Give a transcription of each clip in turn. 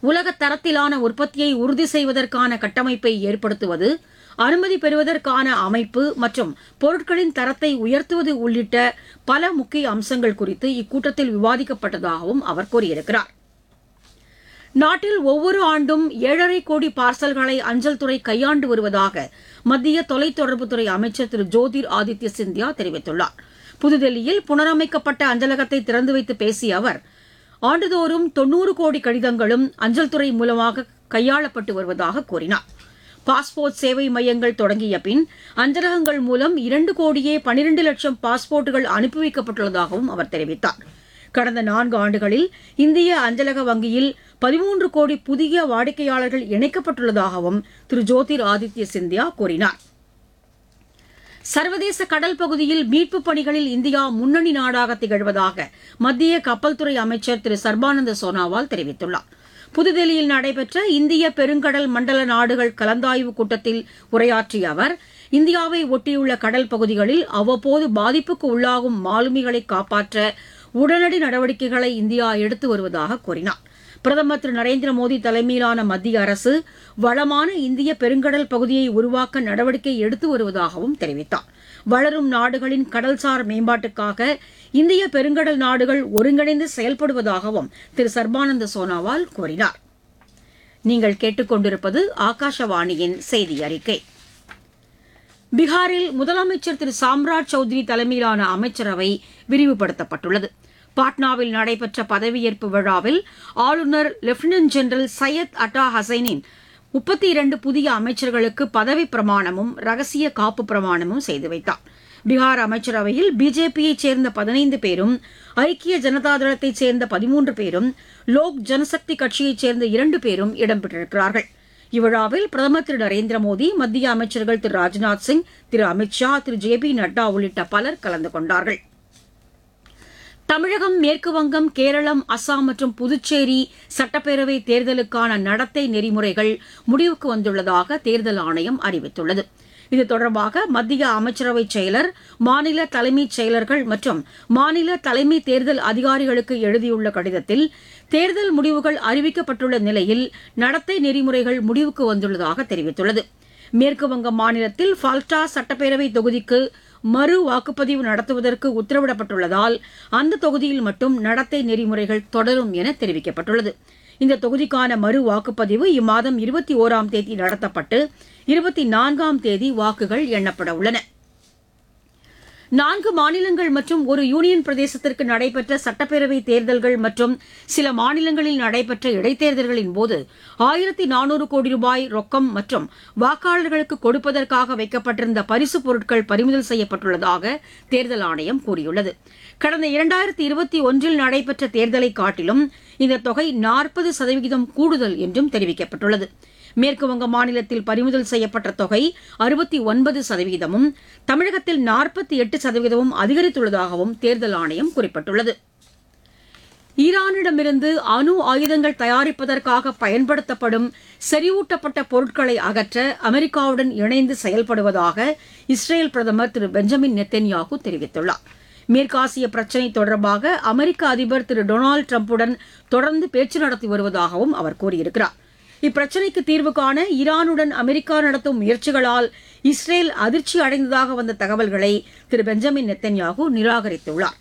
உலக தரத்திலான உற்பத்தியை உறுதி செய்வதற்கான கட்டமைப்பை ஏற்படுத்துவது அனுமதி பெறுவதற்கான அமைப்பு மற்றும் பொருட்களின் தரத்தை உயர்த்துவது உள்ளிட்ட பல முக்கிய அம்சங்கள் குறித்து இக்கூட்டத்தில் விவாதிக்கப்பட்டதாகவும் அவர் கூறியிருக்கிறார் நாட்டில் ஒவ்வொரு ஆண்டும் ஏழரை கோடி பார்சல்களை அஞ்சல் துறை கையாண்டு வருவதாக மத்திய தொலைத்தொடர்புத்துறை அமைச்சர் திரு ஜோதிர் ஆதித்ய சிந்தியா தெரிவித்துள்ளார் புதுதில்லியில் புனரமைக்கப்பட்ட அஞ்சலகத்தை திறந்து வைத்து பேசிய அவர் ஆண்டுதோறும் தொன்னூறு கோடி கடிதங்களும் அஞ்சல் துறை மூலமாக கையாளப்பட்டு வருவதாக கூறினார் பாஸ்போர்ட் சேவை மையங்கள் தொடங்கிய பின் அஞ்சலகங்கள் மூலம் இரண்டு கோடியே பனிரெண்டு லட்சம் பாஸ்போர்ட்டுகள் அனுப்பி வைக்கப்பட்டுள்ளதாகவும் அவர் தெரிவித்தார் கடந்த நான்கு ஆண்டுகளில் இந்திய அஞ்சலக வங்கியில் பதிமூன்று கோடி புதிய வாடிக்கையாளர்கள் இணைக்கப்பட்டுள்ளதாகவும் திரு ஜோதிர் ஆதித்ய சிந்தியா கூறினார் சர்வதேச கடல் பகுதியில் மீட்புப் பணிகளில் இந்தியா முன்னணி நாடாக திகழ்வதாக மத்திய கப்பல் துறை அமைச்சர் திரு சர்பானந்த சோனாவால் தெரிவித்துள்ளார் புதுதில்லியில் நடைபெற்ற இந்திய பெருங்கடல் மண்டல நாடுகள் கலந்தாய்வு கூட்டத்தில் உரையாற்றிய அவர் இந்தியாவை ஒட்டியுள்ள கடல் பகுதிகளில் அவ்வப்போது பாதிப்புக்கு உள்ளாகும் மாலுமிகளை காப்பாற்ற உடனடி நடவடிக்கைகளை இந்தியா எடுத்து வருவதாக கூறினார் பிரதமர் திரு நரேந்திர மோடி தலைமையிலான மத்திய அரசு வளமான இந்திய பெருங்கடல் பகுதியை உருவாக்க நடவடிக்கை எடுத்து வருவதாகவும் தெரிவித்தார் வளரும் நாடுகளின் கடல்சார் மேம்பாட்டுக்காக இந்திய பெருங்கடல் நாடுகள் ஒருங்கிணைந்து செயல்படுவதாகவும் திரு சர்பானந்த சோனாவால் கூறினார் நீங்கள் கேட்டுக்கொண்டிருப்பது ஆகாஷவாணியின் செய்தி அறிக்கை பீகாரில் முதலமைச்சர் திரு சாம்ராஜ் சௌத்ரி தலைமையிலான அமைச்சரவை விரிவுபடுத்தப்பட்டுள்ளது பாட்னாவில் நடைபெற்ற பதவியேற்பு விழாவில் ஆளுநர் லெப்டினன்ட் ஜெனரல் சையத் அட்டா ஹசைனின் முப்பத்தி இரண்டு புதிய அமைச்சர்களுக்கு பதவி பிரமாணமும் ரகசிய காப்பு பிரமாணமும் செய்து வைத்தார் பீகார் அமைச்சரவையில் பிஜேபியைச் சேர்ந்த பதினைந்து பேரும் ஐக்கிய ஜனதா தளத்தைச் சேர்ந்த பதிமூன்று பேரும் லோக் ஜனசக்தி கட்சியைச் சேர்ந்த இரண்டு பேரும் இடம்பெற்றிருக்கிறார்கள் இவ்விழாவில் பிரதமர் திரு நரேந்திர மோடி மத்திய அமைச்சர்கள் திரு ராஜ்நாத் சிங் திரு அமித் ஷா திரு ஜே பி நட்டா உள்ளிட்ட பலர் கலந்து கொண்டார்கள் தமிழகம் மேற்குவங்கம் கேரளம் அசாம் மற்றும் புதுச்சேரி சட்டப்பேரவை தேர்தலுக்கான நடத்தை நெறிமுறைகள் முடிவுக்கு வந்துள்ளதாக தேர்தல் ஆணையம் அறிவித்துள்ளது இது தொடர்பாக மத்திய அமைச்சரவை செயலர் மாநில தலைமைச் செயலர்கள் மற்றும் மாநில தலைமை தேர்தல் அதிகாரிகளுக்கு எழுதியுள்ள கடிதத்தில் தேர்தல் முடிவுகள் அறிவிக்கப்பட்டுள்ள நிலையில் நடத்தை நெறிமுறைகள் முடிவுக்கு வந்துள்ளதாக தெரிவித்துள்ளது மேற்குவங்க மாநிலத்தில் ஃபால்டா சட்டப்பேரவை தொகுதிக்கு மறு வாக்குப்பதிவு நடத்துவதற்கு உத்தரவிடப்பட்டுள்ளதால் அந்த தொகுதியில் மட்டும் நடத்தை நெறிமுறைகள் தொடரும் என தெரிவிக்கப்பட்டுள்ளது இந்த தொகுதிக்கான மறு வாக்குப்பதிவு இம்மாதம் இருபத்தி ஓராம் தேதி நடத்தப்பட்டு இருபத்தி நான்காம் தேதி வாக்குகள் எண்ணப்பட உள்ளன நான்கு மாநிலங்கள் மற்றும் ஒரு யூனியன் பிரதேசத்திற்கு நடைபெற்ற சட்டப்பேரவை தேர்தல்கள் மற்றும் சில மாநிலங்களில் நடைபெற்ற இடைத்தேர்தல்களின் போது ஆயிரத்தி நானூறு கோடி ரூபாய் ரொக்கம் மற்றும் வாக்காளர்களுக்கு கொடுப்பதற்காக வைக்கப்பட்டிருந்த பரிசுப் பொருட்கள் பறிமுதல் செய்யப்பட்டுள்ளதாக தேர்தல் ஆணையம் கூறியுள்ளது கடந்த இரண்டாயிரத்தி இருபத்தி ஒன்றில் நடைபெற்ற தேர்தலை காட்டிலும் இந்த தொகை நாற்பது சதவிகிதம் கூடுதல் என்றும் தெரிவிக்கப்பட்டுள்ளது மேற்குவங்க மாநிலத்தில் பறிமுதல் செய்யப்பட்ட தொகை அறுபத்தி ஒன்பது சதவீதமும் தமிழகத்தில் நாற்பத்தி எட்டு சதவீதமும் அதிகரித்துள்ளதாகவும் தேர்தல் ஆணையம் குறிப்பிட்டுள்ளது ஈரானிடமிருந்து அணு ஆயுதங்கள் தயாரிப்பதற்காக பயன்படுத்தப்படும் செறிவூட்டப்பட்ட பொருட்களை அகற்ற அமெரிக்காவுடன் இணைந்து செயல்படுவதாக இஸ்ரேல் பிரதமர் திரு பெஞ்சமின் நெத்தன்யாகு தெரிவித்துள்ளார் மேற்காசிய பிரச்சினை தொடர்பாக அமெரிக்க அதிபர் திரு டொனால்டு டிரம்புடன் தொடர்ந்து பேச்சு நடத்தி வருவதாகவும் அவர் கூறியிருக்கிறார் இப்பிரச்சினைக்கு தீர்வு காண ஈரானுடன் அமெரிக்கா நடத்தும் முயற்சிகளால் இஸ்ரேல் அதிர்ச்சி அடைந்ததாக வந்த தகவல்களை திரு பெஞ்சமின் நெத்தன்யாகு நிராகரித்துள்ளார்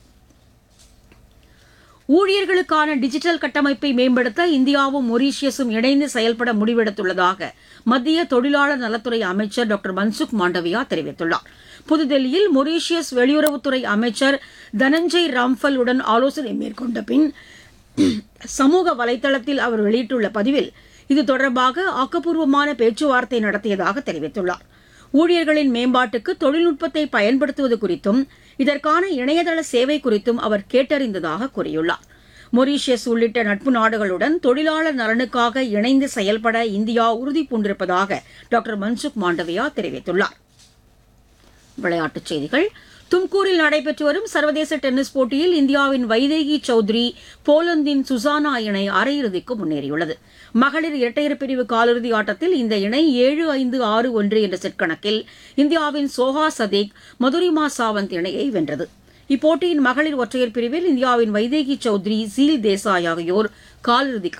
ஊழியர்களுக்கான டிஜிட்டல் கட்டமைப்பை மேம்படுத்த இந்தியாவும் மொரீஷியஸும் இணைந்து செயல்பட முடிவெடுத்துள்ளதாக மத்திய தொழிலாளர் நலத்துறை அமைச்சர் டாக்டர் மன்சுக் மாண்டவியா தெரிவித்துள்ளார் புதுதில்லியில் மொரீஷியஸ் வெளியுறவுத்துறை அமைச்சர் தனஞ்சய் ராம்ஃபல் உடன் ஆலோசனை மேற்கொண்ட பின் சமூக வலைதளத்தில் அவர் வெளியிட்டுள்ள பதிவில் இது தொடர்பாக ஆக்கப்பூர்வமான பேச்சுவார்த்தை நடத்தியதாக தெரிவித்துள்ளார் ஊழியர்களின் மேம்பாட்டுக்கு தொழில்நுட்பத்தை பயன்படுத்துவது குறித்தும் இதற்கான இணையதள சேவை குறித்தும் அவர் கேட்டறிந்ததாக கூறியுள்ளார் மொரீஷியஸ் உள்ளிட்ட நட்பு நாடுகளுடன் தொழிலாளர் நலனுக்காக இணைந்து செயல்பட இந்தியா உறுதி பூண்டிருப்பதாக டாக்டர் மன்சுக் மாண்டவியா தெரிவித்துள்ளார் விளையாட்டுச் செய்திகள் தும்கூரில் நடைபெற்று வரும் சர்வதேச டென்னிஸ் போட்டியில் இந்தியாவின் வைதேகி சௌத்ரி போலந்தின் சுசானா இணை அரையிறுதிக்கு முன்னேறியுள்ளது மகளிர் இரட்டையர் பிரிவு காலிறுதி ஆட்டத்தில் இந்த இணை ஏழு ஐந்து ஆறு ஒன்று என்ற செட் கணக்கில் இந்தியாவின் சோஹா சதீக் மதுரிமா சாவந்த் இணையை வென்றது இப்போட்டியின் மகளிர் ஒற்றையர் பிரிவில் இந்தியாவின் வைதேகி சௌத்ரி சீல் தேசாய் ஆகியோர் காலிறுதிக்கு